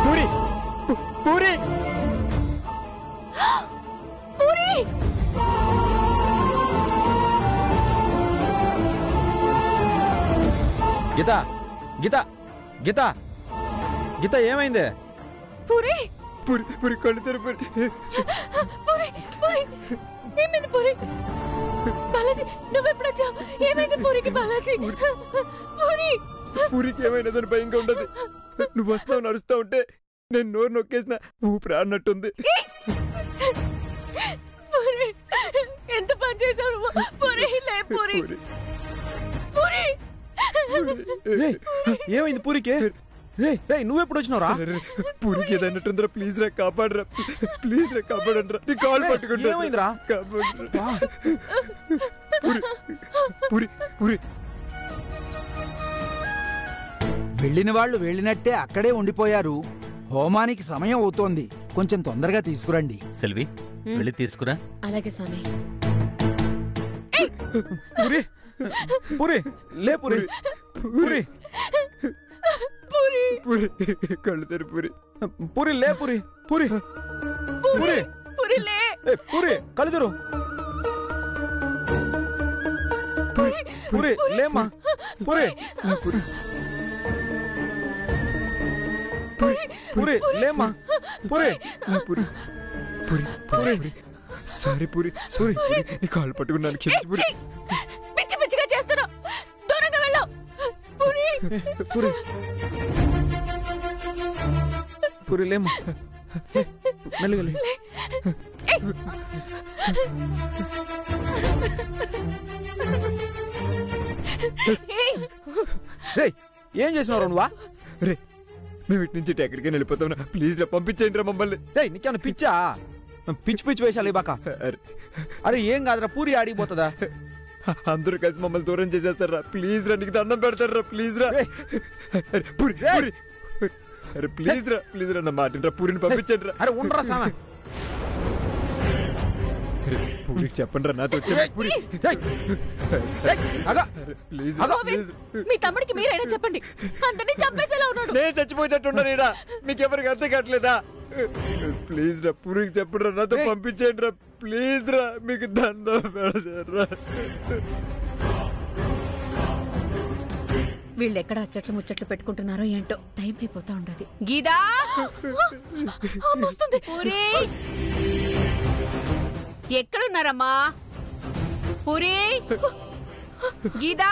పూరి పు- పూరి పూరి గీత గీత గీత గీత ఏమైంది పూరి పూరి పూరి కళ్ళు తెరు పూరి పూరి పూరి ఏమైంది పూరి బాలాజీ నువ్వెప్పుడు వచ్చావు ఏమైంది పూరికి బాలాజీ పూరి పూరికి ఏమైనదని భయంగా ఉండదు నువ్వు వస్తావు నడుస్తా ఉంటే నేను నోరు నొక్కేసిన ఊపిరి ఆడినట్టుంది పూరి ఎంత పని చేసావు నువ్వు పూరి లే పూరి పూరి పూరి రేయ్, ఏమైంది పూరికి రే రే నువ్వెప్పుడు వచ్చినావురా అరే, పూరికి ఏదన్నట్టుందిరా ప్లీజ్ రా కాపాడరా ప్లీజ్ రా కాపాడండిరా నీ కాల్ ఏయ్, పట్టుకుంటా ఏమైందిరా? కాపాడరా పూరి పూరి పూరి వెళ్ళిన వాళ్ళు వెళ్ళినట్టే అక్కడే ఉండిపోయారు హోమానికి సమయం అవుతోంది కొంచెం తొందరగా తీసుకురండి సెల్వి వెళ్ళి తీసుకురా అలాగే స్వామి పూరి పూరి లే పూరి పూరి పూరి పూరి కళ్ళు తెరు పూరి పూరి లే పూరి పూరి పూరి పూరి లే ఏ పూరి కలుదురు పూరి లేమ్మా పూరి పూరి పూరి లేమ్మా పూరి పూరి పూరి పూరి పూరి సారీ పూరి సారీ పూరి నీ కాల్ పట్టుకున్నాను క్షమించు పూరి ఛీ! పిచ్చి పిచ్చిగా చేస్తున్నావు దూరంగా వెళ్ళావు పూరి పూరి పూరి లేమ్మా మెల్లిగా లే. ఏయ్! రేయ్ ఏం చేసినావు నువ్వా రే మేము ఇటు నుంచి ఇటు ఎక్కడికైనా వెళ్ళిపోతాం ప్లీజ్ రా పంపించేయండి రా మమ్మల్ని రేయ్ నీకేమన్నా పిచ్చా పిచ్చి పిచ్చి వేషాలు ఇవ్వక అరే అరే ఏం కాదురా పూరి ఆడిపోతుందా అందరూ కలిసి మమ్మల్ని దూరం చేసేస్తారా ప్లీజ్ రా నీకు దండం పెడతారా ప్లీజ్ రా రేయ్. అరే, పూరి పూరి అరే ప్లీజ్ రా ప్లీజ్ రా నా మాట రా పూరిని పంపించండి రా అరే ఉండరా సామ అరే, పూరికి చెప్పండి రా నాతో వచ్చి పూరి అగా అరే, ప్లీజ్ అగో, రా ప్లీజ్ మీ తమ్ముడికి మీరైనా చెప్పండి అందరినీ చంపేసేలా ఉన్నాడు నేను చచ్చిపోయేటట్టున్నాను ఈడ మీకెవరికి అర్థం కావట్లేదా ప్లీజ్ రా పూరికి చెప్పండి రా నాతో రేయ్. పంపించండి రా ప్లీజ్ రా మీకు దండం పెడతారు రా వీళ్ళు ఎక్కడ అచ్చట్లు ముచ్చట్లు పెట్టుకుంటున్నారో ఏంటో టైం అయిపోతా ఉండదు గీదా వస్తుంది పూరి ఎక్కడున్నారమ్మా పూరి గీదా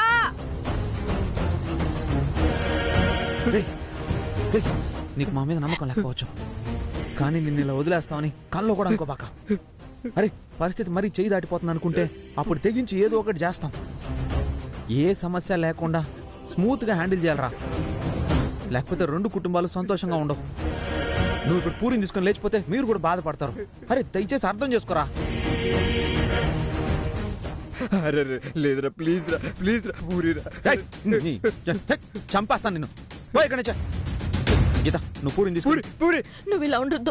రేయ్, రేయ్, నీకు మా మీద నమ్మకం లేకపోవచ్చు కానీ నిన్ను ఇలా వదిలేస్తామని కల్లో కూడా అనుకోబాక అరే పరిస్థితి మరీ చేయి దాటిపోతుంది అనుకుంటే అప్పుడు తెగించి ఏదో ఒకటి చేస్తాం ఏ సమస్య లేకుండా స్మూత్గా హ్యాండిల్ చేయాలరా లేకపోతే రెండు కుటుంబాలు సంతోషంగా ఉండవు నువ్వు ఇప్పుడు పూరిని తీసుకొని లేచిపోతే మీరు కూడా బాధపడతారు అరే దయచేసి అర్థం చేసుకోరా అరే రే, లేదురా ప్లీజ్ రా ప్లీజ్ రా పూరి రా ఏయ్, నీ- ఛే, చంపేస్తాను నిన్ను పో ఇక్కడి నుంచే గీత నువ్వు పూరిని పూరి తీసుకుని పూరి నువ్వు ఇలా ఉండొద్దు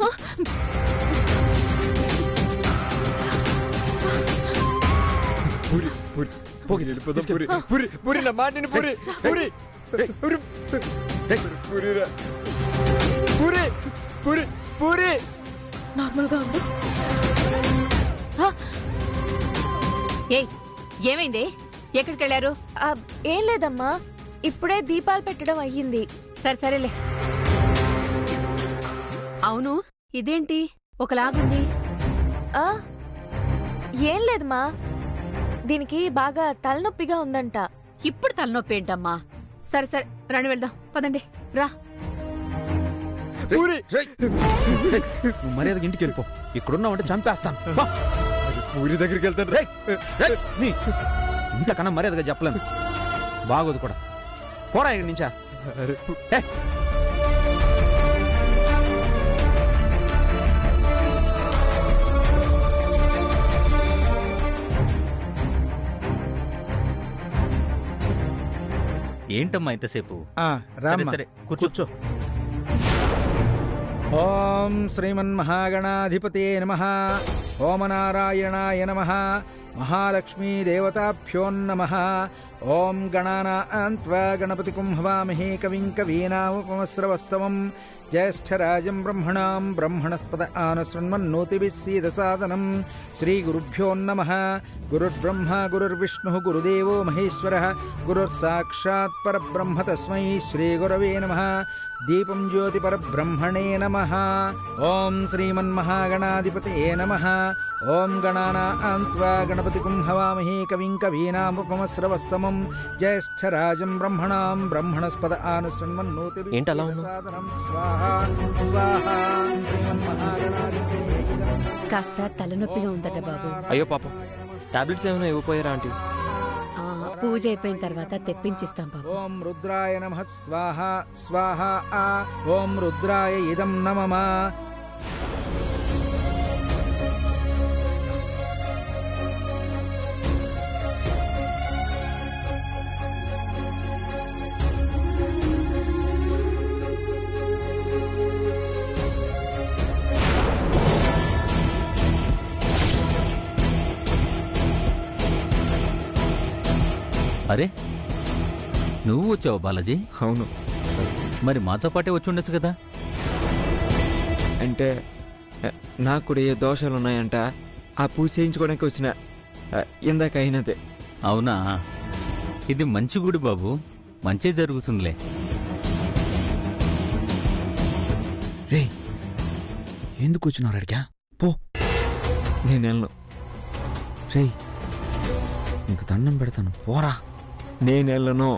పూరి పూరి పూరి వెళ్ళిపోదాం పూరి పూరి పూరి నా మాటిని పూరి పూరి రేయ్. పూరి రేయ్. పూరి రా పూరి పూరి పూరి నార్మల్ గా ఉండు ఆ! ఏయ్ ఏమైంది ఎక్కడికి వెళ్ళారు ఆ, ఏం లేదమ్మా ఇప్పుడే దీపాలు పెట్టడం అయ్యింది సరే సరేలే అవును ఇదేంటి ఒకలాగుంది ఆ, ఏం లేదమ్మా దీనికి బాగా తలనొప్పిగా ఉందంట ఇప్పుడు తలనొప్పి ఏంటమ్మా సరే సరే రండి వెళ్దాం పదండి రా పూరి రేయ్. రేయ్, నువ్వు మర్యాదకి ఇంటికి వెళ్ళిపో ఇక్కడున్నావంటే చంపేస్తాను పో. పూరి దగ్గరికి వెళ్తాను రేయ్, రేయ్, నీ ఇంతకన్నా మర్యాదగా చెప్పలేను బాగోదు కూడా పోరా ఇక్కడి నుంచా అరే ఏ, ఏంటమ్మా ఇంతసేపు ఆ, సరే రామ్మా సరే కూర్చో కూర్చో ఓం శ్రీమన్మహాగణాధిపతే నమ ఓమనారాయణాయ నమ మహాలక్ష్మీ దేవతాభ్యో నమ ఓం గణానాన్త్వా గణపతికుం హవామహే కవిం కవీనాముపమస్రవస్తవం జ్యేష్ఠరాజం బ్రహ్మణాం బ్రహ్మణస్పద ఆనశృణ్వన్నోతిభిः సీదసాదనం శ్రీగురుభ్యో నమ గురుర్బ్రహ్మ గురుర్విష్ణుः గురుదేవో మహేశ్వరः గురుర్సాక్షాత్ పరబ్రహ్మ తస్మై శ్రీగురవే నమః దీపం జ్యోతి పరబ్రహ్మణే నమః ఓం శ్రీమన్మహాగణాధిపతయే నమః ఓం గణానాన్త్వా గణపతికుం హవామహే కవిం కవీనాముపమస్రవస్తమం జ్యేష్ఠరాజం బ్రహ్మణాం బ్రహ్మణస్పద ఆనుశృణ్వన్నోతిభిः ఏంటి అలా ఉన్నావ్? సాదనం స్వాహా స్వాహా శ్రీమన్మహాగణాధిపతయే ఇదం కాస్త తలనొప్పిగా ఉందట బాబు అయ్యో పాపం టాబ్లెట్స్ ఏమైనా ఇవ్వపోయారా ఆంటీ ఆ, పూజ అయిపోయిన తర్వాత తెప్పించిస్తాం బాబు ఓం రుద్రాయ నమ స్వాహ స్వాహ ఆ ఓం రుద్రాయ ఇదం నమమా అరే నువ్వు వచ్చావు బాలాజీ అవును మరి మాతో పాటే వచ్చి ఉండొచ్చు కదా అంటే ఆ, నాకు కూడా ఏ దోషాలు ఉన్నాయంట ఆ పూజ చేయించుకోవడానికి వచ్చిన ఆ, ఇందాక అయినదే అవునా ఇది మంచి గుడి బాబు మంచి జరుగుతుందిలే రే ఎందుకు వచ్చినారు అడిగా పో నేను వెళ్ళను రే నీకు దండం పెడతాను పోరా నేను వెళ్ళను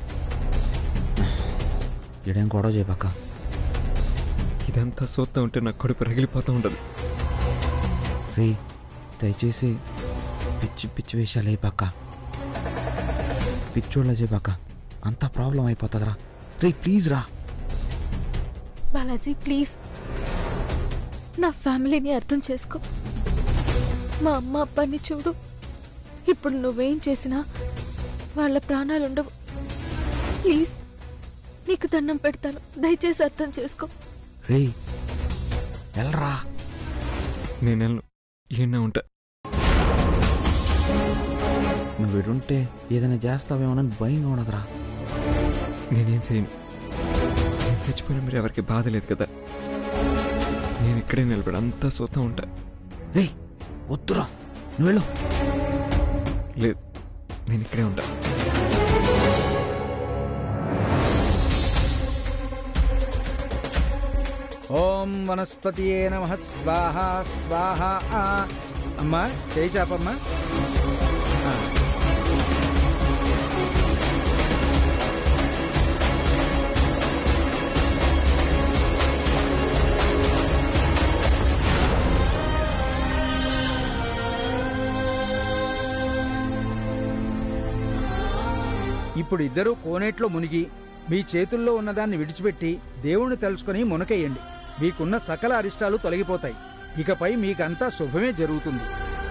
ఇడేం గొడవ చేయబాక ఇదంతా చూస్తూ ఉంటే నాకు కడుపు రగిలిపోతూ ఉంటుంది రే దయచేసి పిచ్చి పిచ్చి వేషాలు అయిపోక పిచ్చోళ్ళ చేయబాక అంతా ప్రాబ్లం అయిపోతుందిరా రే ప్లీజ్ రా బాలాజీ ప్లీజ్ నా ఫ్యామిలీని అర్థం చేసుకో మా అమ్మ అబ్బాని చూడు ఇప్పుడు నువ్వేం చేసినా వాళ్ళ ప్రాణాలు ఉండవు ప్లీజ్ నీకు దండం పెడతాను దయచేసి అర్థం చేసుకో రే వెళ్ళరా నేను వెళ్ళను ఈయన ఉంటా నువ్వు ఇడుంటే ఏదైనా చేస్తావేమోనని భయంగా ఉండదురా నేనేం చేయను నేను చచ్చిపోయినా మీరు ఎవరికి బాధ లేదు కదా నేను ఇక్కడే నిలబడి అంతా చూస్తూ ఉంటా రే వద్దురా నువ్వు వెళ్ళు లేదు నేను ఇక్కడే ఉంటా ఓం వనస్పతియే నమ స్వాహ స్వాహ ఆ అమ్మా చేయి చాపమ్మా ఆ. ఇప్పుడు ఇద్దరూ కోనేట్లో మునిగి మీ చేతుల్లో ఉన్నదాన్ని విడిచిపెట్టి దేవుణ్ణి తలుచుకొని మునకేయండి మీకున్న సకల అరిష్టాలు తొలగిపోతాయి ఇకపై మీకంతా శుభమే జరుగుతుంది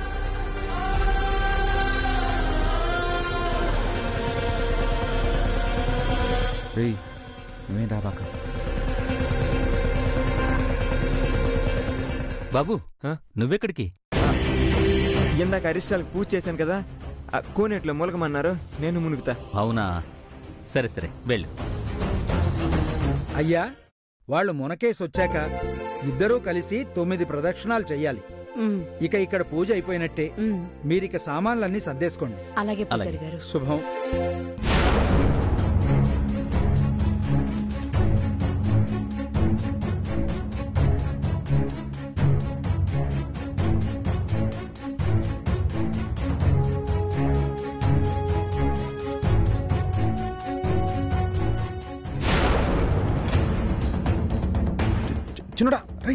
రే నువ్వేం రాబాక బాబు ఆ? నువ్వెక్కడికి ఇందాక అరిష్టాలకు పూజ చేశాను కదా ఆ కోనేట్లో మూలకమన్నారు నేను మునుగుతా అవునా సరే సరే వెళ్ళు అయ్యా వాళ్ళు మునకేసొచ్చాక ఇద్దరూ కలిసి తొమ్మిది ప్రదక్షిణాలు చెయ్యాలి ఉమ్, ఇక ఇక్కడ పూజ అయిపోయినట్టే ఉమ్, మీరిక సామాన్లన్నీ సర్దేసుకోండి అలాగే పూజారి అలాగే. గారు శుభం చిన్నడా రే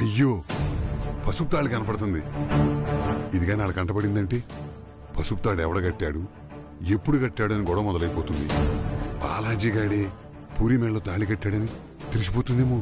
అయ్యో పసుపు తాడు కనపడుతుంది ఇదిగా నాడు కంటపడిందేంటి పసుపు తాడు ఎవడ కట్టాడు ఎప్పుడు కట్టాడు అని గొడవ మొదలైపోతుంది బాలాజీ గాడే పూరి మేళలో తాళి కట్టాడని తెలిసిపోతుందేమో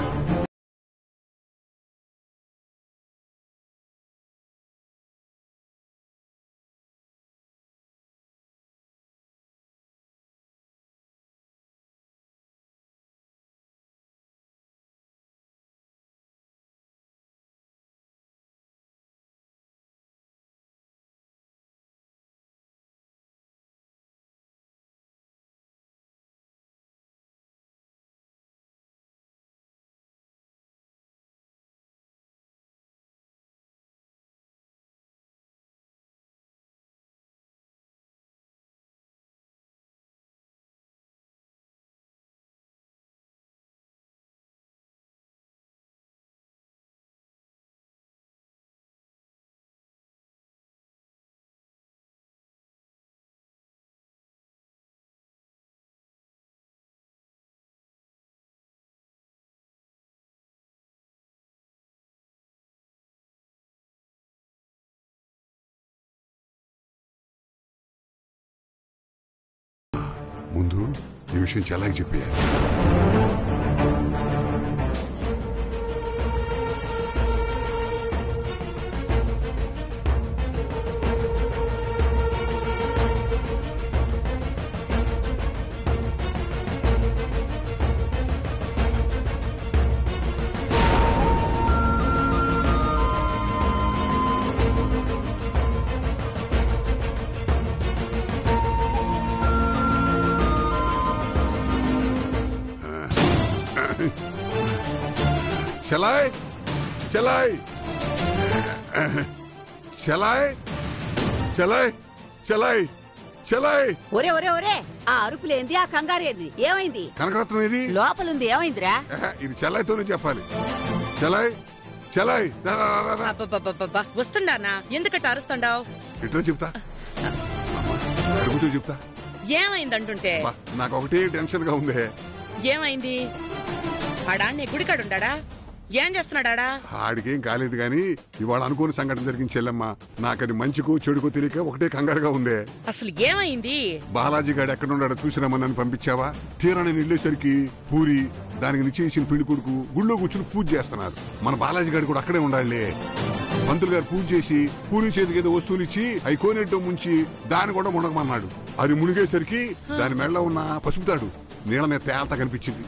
ముందు ఈ విషయం చెల్లాకి చెప్పేయాలి చెలాయ్ చెలాయ్ చెలాయ్ చెలాయ్ చెలాయ్ చెలాయ్ ఒరే ఒరే ఒరే ఆ అరుపులేంది ఆ కంగారేంది ఏమైంది కనకరత్నం ఇది లోపలుంది ఏమైందిరా ఆహా, ఇది చెలాయ్తోనే చెప్పాలి చెలాయ్ చెలాయ్ రా, రా, రా, రా. అబ్బబ్బబ్బబ్బా వస్తుండానా ఎందుకట్ట అరుస్తుండావు ఇట్లా చెప్తా అమ్మా, ఇక్కడ కూర్చో చెప్తా ఏమైందంటుంటే బా, నాకు ఒకటే టెన్షన్ గా ఉంది ఏమైంది ఆడాన్ని గుడికాడుండాడా ఏం చేస్తున్నాడా ఆడికేం కాలేదు గాని ఇవాళ అనుకోని సంఘటన జరిగింది చెల్లెమ్మ నాకది మంచికో చెడుకో తెలియక ఒకటే కంగారుగా ఉంది అసలు ఏమైంది బాలాజీ గాడు ఎక్కడున్నాడో చూసినామని నన్ను పంపించావా తీరా నేను వెళ్ళేసరికి పూరి దానికి నిశ్చయించిన పెళ్లి కొడుకు గుళ్ళో కూర్చుని పూజ చేస్తున్నారు మన బాలాజీ గారు కూడా అక్కడే ఉండాలి పంతులు గారు పూజ చేసి పూరి చేతికి ఏదో వస్తువులు ఇచ్చి అవి కోనేటో ముంచి దాన్ని కూడా మునగమన్నాడు అది మునిగేసరికి దాని మెడలో ఉన్న పసుపు తాడు నీళ్ళ మీద తేలత కనిపించింది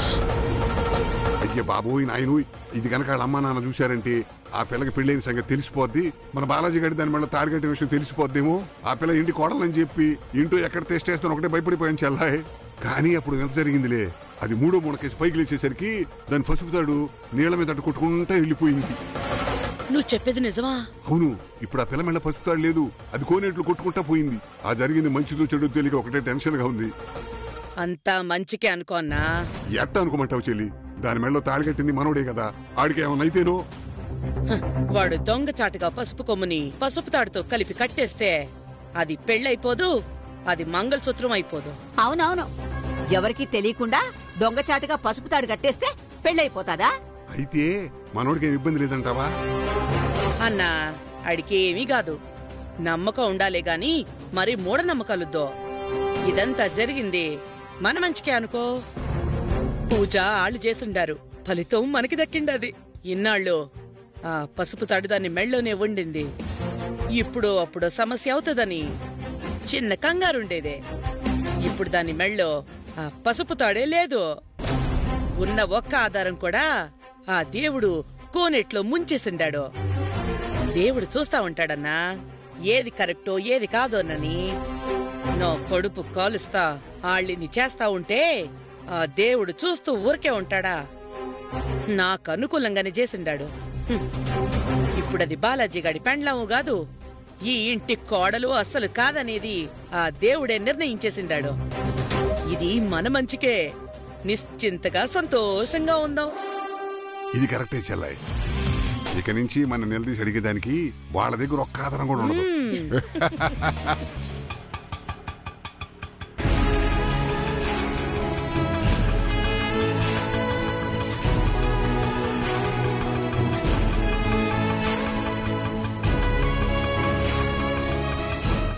అయ్య బాబోయ్ నాయను ఇది కనుక వాళ్ళ అమ్మా నాన్న చూశారంటే ఆ పిల్లకి పెళ్ళైన సంగతి తెలిసిపోద్ది మన బాలాజీ గారి దాని మళ్ళీ తాడిగట్టిన విషయం తెలిసిపోద్దేమో ఆ పిల్ల ఇంటి కోడలని చెప్పి ఇంటో ఎక్కడ టెస్ట్ చేస్తాను ఒకటే భయపడిపోయాను చెల్లాయ్ కానీ అప్పుడు ఎంత జరిగిందిలే అది మూడో మూడు కేసు పైకి లేచేసరికి దాని పసుపు తాడు నీళ్ళ మీద అట్టు కొట్టుకుంటా వెళ్ళిపోయింది నువ్వు చెప్పేది నిజమా అవును ఇప్పుడు ఆ పిల్ల మెళ్ళ పసుపు తాడు లేదు అది కోనేట్లు కొట్టుకుంటా పోయింది ఆ జరిగింది మంచిదో చెడు తెలియక ఒకటే టెన్షన్ గా ఉంది అంతా మంచికే అనుకోన్నా ఎట్ట అనుకోమంటావు చెల్లి దాని మెళ్ళలో తాళి కట్టింది మనోడే కదా ఆడికి ఏమన్నా అయితేనో హ, వాడు దొంగచాటుగా పసుపు కొమ్ముని పసుపు తాడుతో కలిపి కట్టేస్తే అది పెళ్ళైపోదు అది మంగళసూత్రం అయిపోదు అవునవును ఎవరికి తెలియకుండా దొంగచాటుగా పసుపు తాడు కట్టేస్తే పెళ్ళైపోతాదా అయితే మనోడికి ఏం ఇబ్బంది లేదంటావా అన్నా ఆడికి ఏమీ కాదు నమ్మకం ఉండాలే గాని మరి మూఢనమ్మకాలుద్దో ఇదంతా జరిగింది మన మంచికే అనుకో పూజ ఆళ్ళు చేసుండారు ఫలితం మనకి దక్కిండది ఇన్నాళ్ళు ఆ పసుపు తాడు దాన్ని మెళ్ళోనే ఉండింది ఇప్పుడు అప్పుడు సమస్య అవుతుందని చిన్న కంగారుండేదే ఇప్పుడు దాని మెళ్ళో ఆ పసుపు తాడే లేదు ఉన్న ఒక్క ఆధారం కూడా ఆ దేవుడు కోనెట్లో ముంచేసిండాడు దేవుడు చూస్తా ఉంటాడన్నా ఏది కరెక్టో ఏది కాదోనని నో కొడుపు కాలుస్తా ఆళ్ళని చేస్తా ఉంటే ఆ దేవుడు చూస్తూ ఊరికే ఉంటాడా నాకు అనుకూలంగానే చేసిండాడు హ్మ్. ఇప్పుడది బాలాజీ గాడి పెండ్లాము కాదు ఈ ఇంటి కోడలు అస్సలు కాదనేది ఆ దేవుడే నిర్ణయించేసిండాడు ఇది మన మంచికే నిశ్చింతగా సంతోషంగా ఉందాం ఇది కరెక్టే చెల్లాయి ఇక నుంచి మన నిలదీసి అడిగేదానికి వాళ్ళ దగ్గర ఒక్క ఆధారం కూడా ఉండదు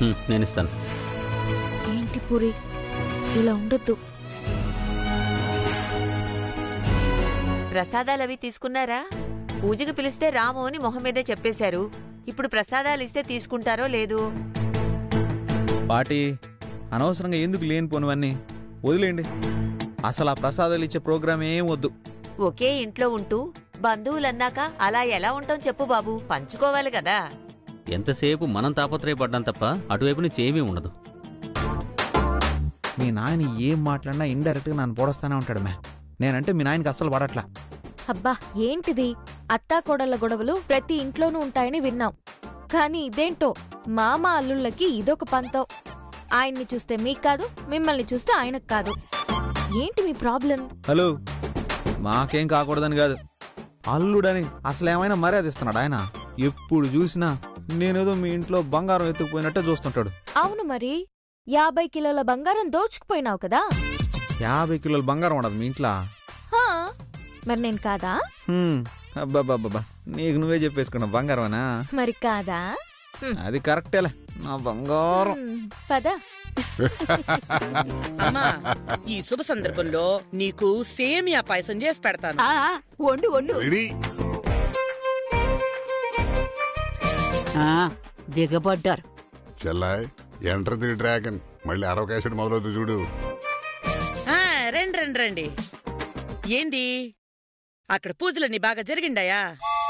హ్మ్, నేను ఇస్తాను ఏంటి పూరి ఇలా ఉండొద్దు ప్రసాదాలు అవి తీసుకున్నారా పూజకి పిలిస్తే రాము అని మొహం మీదే చెప్పేశారు ఇప్పుడు ప్రసాదాలు ఇస్తే తీసుకుంటారో లేదు పాటి అనవసరంగా ఎందుకు లేనిపోనివన్నీ వదిలేండి అసలు ఆ ప్రసాదాలు ఇచ్చే ప్రోగ్రామ్ ఏం వద్దు ఒకే ఇంట్లో ఉంటూ బంధువులన్నాక అలా ఎలా ఉంటాం చెప్పు బాబు పంచుకోవాలి కదా ఎంతసేపు మనం తాపత్రయపడ్డాం తప్ప అటువైపు నుంచి ఏమీ ఉండదు మీ నాయన ఏం మాట్లాడినా ఇండైరెక్ట్గా నన్ను పొడస్తానే ఉంటాడు మే నేనంటే మీ నాయనకి అస్సలు పడట్లా అబ్బా ఏంటిది అత్తా కోడళ్ళ గొడవలు ప్రతి ఇంట్లోనూ ఉంటాయని విన్నాం కానీ ఇదేంటో మామ అల్లుళ్ళకి ఇదొక పంతం ఆయన్ని చూస్తే మీకు కాదు మిమ్మల్ని చూస్తే ఆయనకు కాదు ఏంటి మీ ప్రాబ్లం హలో మాకేం కాకూడదని కాదు అల్లుడని అసలు ఏమైనా మర్యాద ఇస్తున్నాడు ఆయన ఎప్పుడు చూసినా నేనేదో మీ ఇంట్లో బంగారం ఎత్తుకుపోయినట్టే చూస్తుంటాడు అవును మరి యాభై కిలోల బంగారం దోచుకుపోయినావు కదా యాభై కిలోల బంగారం ఉండదు మీ ఇంట్లో హా, మరి నేను కాదా హ్మ్, అబ్బబ్బబ్బబ్బా నీకు నువ్వే చెప్పేసుకున్నావు బంగారమేనా మరి కాదా హ్మ్. అది కరెక్టేలే నా బంగారం హ్మ్, పద అమ్మా ఈ శుభ సందర్భంలో నీకు సేమియా పాయసం చేసి పెడతాను ఆ, వండు వండు రెడీ ఆ, దిగబడ్డారు చెల్లాయ్ ఎంటర్ ది డ్రాగన్ మళ్ళీ అరవ క్యాసెట్ మొదలవుతుంది చూడు ఆ, రండి రండి రండి ఏంది అక్కడ పూజలన్నీ బాగా జరిగిండాయా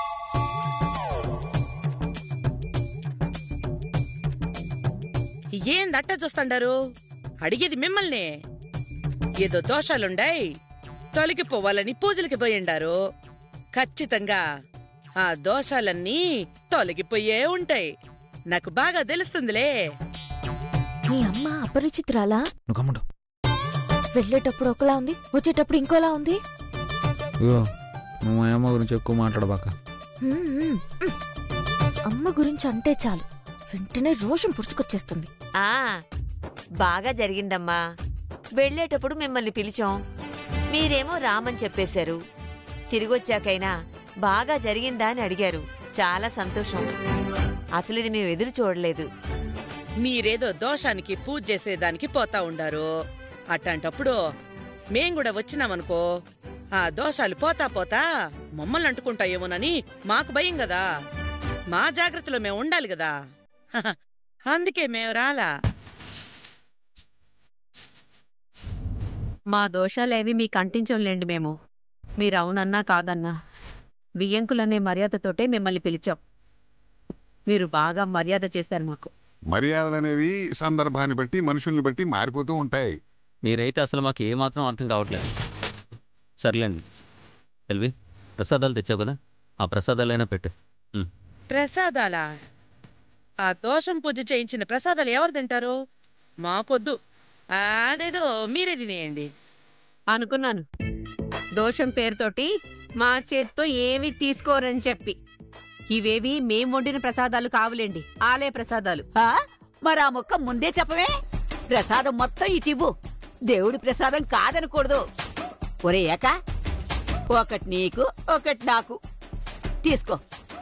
ఏంది అట్ట చూస్తాండారు అడిగేది మిమ్మల్ని ఏదో దోషాలుండాయి తొలగిపోవాలని పూజలకి పోయిండారు ఖచ్చితంగా ఆ దోషాలన్నీ తొలగిపోయే ఉంటాయి నాకు బాగా తెలుస్తుందిలే మీ అమ్మ అపరిచితురాలా నువ్వు కమ్ముడు వెళ్ళేటప్పుడు ఒకలా ఉంది వచ్చేటప్పుడు ఇంకోలా ఉంది ఇగో నువ్వు మా అమ్మ గురించి ఎక్కువ మాట్లాడబాక హ్మ్, హ్మ్, హ్మ్. అమ్మ గురించి అంటే చాలు వెంటనే రోషం పుడుచుకొచ్చేస్తుంది ఆ బాగా జరిగిందమ్మా వెళ్ళేటప్పుడు మిమ్మల్ని పిలిచాం మీరేమో రామని చెప్పేశారు తిరిగొచ్చాకైనా బాగా జరిగిందా అని అడిగారు చాలా సంతోషం అసలు ఇది మేము ఎదురు చూడలేదు మీరేదో దోషానికి పూజ చేసేదానికి పోతా ఉండారు అట్లాంటప్పుడు మేం కూడా వచ్చినామనుకో ఆ దోషాలు పోతా పోతా మమ్మల్ని అంటుకుంటాయేమోనని మాకు భయం కదా మా జాగ్రత్తలో మేము ఉండాలి కదా హహ, అందుకే మేము రాలా మా దోషాలేవి మీకు అంటించంలేండి మేము మీరు అవునన్నా కాదన్నా వియ్యంకులనే మర్యాదతోటే మిమ్మల్ని పిలిచాం మీరు బాగా మర్యాద చేశారు మాకు మర్యాదలు అనేవి సందర్భాన్ని బట్టి మనుషుల్ని బట్టి మారిపోతూ ఉంటాయి మీరైతే అసలు మాకు ఏమాత్రం అర్థం కావట్లేదు సర్లేండి ఎల్వి ప్రసాదాలు తెచ్చావు కదా ఆ ప్రసాదాలైనా పెట్టు ఉమ్. ప్రసాదాలా ఆ దోషం పూజ చేయించిన ప్రసాదాలు ఎవరు తింటారు మాకొద్దు అదేదో మీరే తినేయండి అనుకున్నాను దోషం పేరుతోటి మా చేత్తో ఏమీ తీసుకోరని చెప్పి ఇవేవి మేం వండిన ప్రసాదాలు కావులేండి ఆలయ ప్రసాదాలు ఆ? మరి ఆ మొక్క ముందే చెప్పవే ప్రసాదం మొత్తం ఇటివ్వు దేవుడి ప్రసాదం కాదనకూడదు ఒరే ఏక ఒకటి నీకు ఒకటి నాకు తీసుకో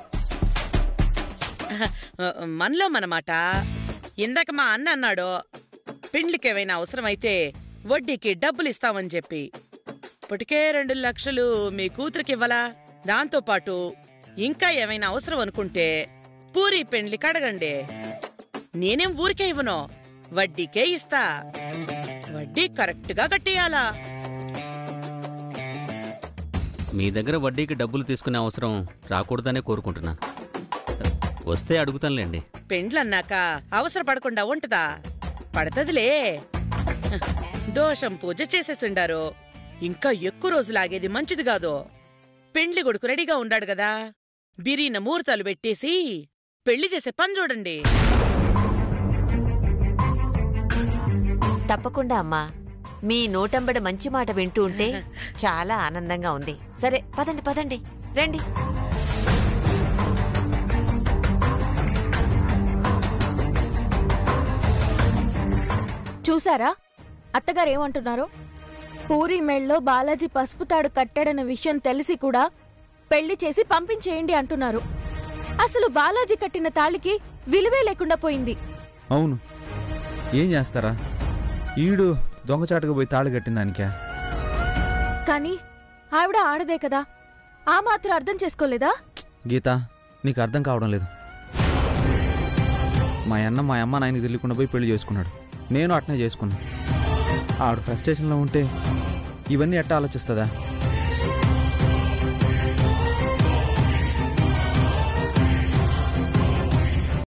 ఆ, మనలో మనమాట ఇందాక మా అన్న అన్నాడు పిండ్లకేమైనా అవసరమైతే వడ్డీకి డబ్బులు ఇస్తామని చెప్పి ఇప్పటికే రెండు లక్షలు మీ కూతురికి ఇవ్వలా దాంతో పాటు ఇంకా ఏమైనా అవసరం అనుకుంటే పూరి పెండ్లి కడగండి నేనేం ఊరికే ఇవ్వను వడ్డీకే ఇస్తా వడ్డీ కరెక్ట్ గా కట్టియాలా మీ దగ్గర వడ్డీకి డబ్బులు తీసుకునే అవసరం రాకూడదనే కోరుకుంటున్నాను వస్తే అడుగుతానులేండి పెండ్లన్నాక అవసరపడకుండా ఉంటదా పడతదిలే హ, దోషం పూజ చేసేసిండారు ఇంకా ఎక్కువ రోజులు ఆగేది మంచిది కాదు పెండ్లి కొడుకు రెడీగా ఉండాడు కదా బిరీన ముహూర్తాలు పెట్టేసి పెళ్లి చేసే పని చూడండి తప్పకుండా అమ్మా మీ నోటంబడ మంచి మాట వింటూ ఉంటే చాలా ఆనందంగా ఉంది సరే పదండి పదండి రండి చూసారా అత్తగారు ఏమంటున్నారు పూరి మెళ్ళలో బాలాజీ పసుపు తాడు కట్టాడన్న విషయం తెలిసి కూడా పెళ్లి చేసి పంపించేయండి అంటున్నారు అసలు బాలాజీ కట్టిన తాళికి విలువే లేకుండా పోయింది అవును ఏం చేస్తారా ఈడు దొంగచాటుగా పోయి తాళి కట్టిన దానికా కానీ ఆవిడ ఆడదే కదా ఆ మాత్రం అర్థం చేసుకోలేదా గీత నీకు అర్థం కావడం లేదు మా అన్న మా అమ్మ నాయనకి తెలియకుండా పోయి పెళ్లి చేసుకున్నాడు నేను అట్నే చేసుకున్నా ఆవిడ ఫ్రస్ట్రేషన్లో ఉంటే ఇవన్నీ ఎట్టా ఆలోచిస్తుందా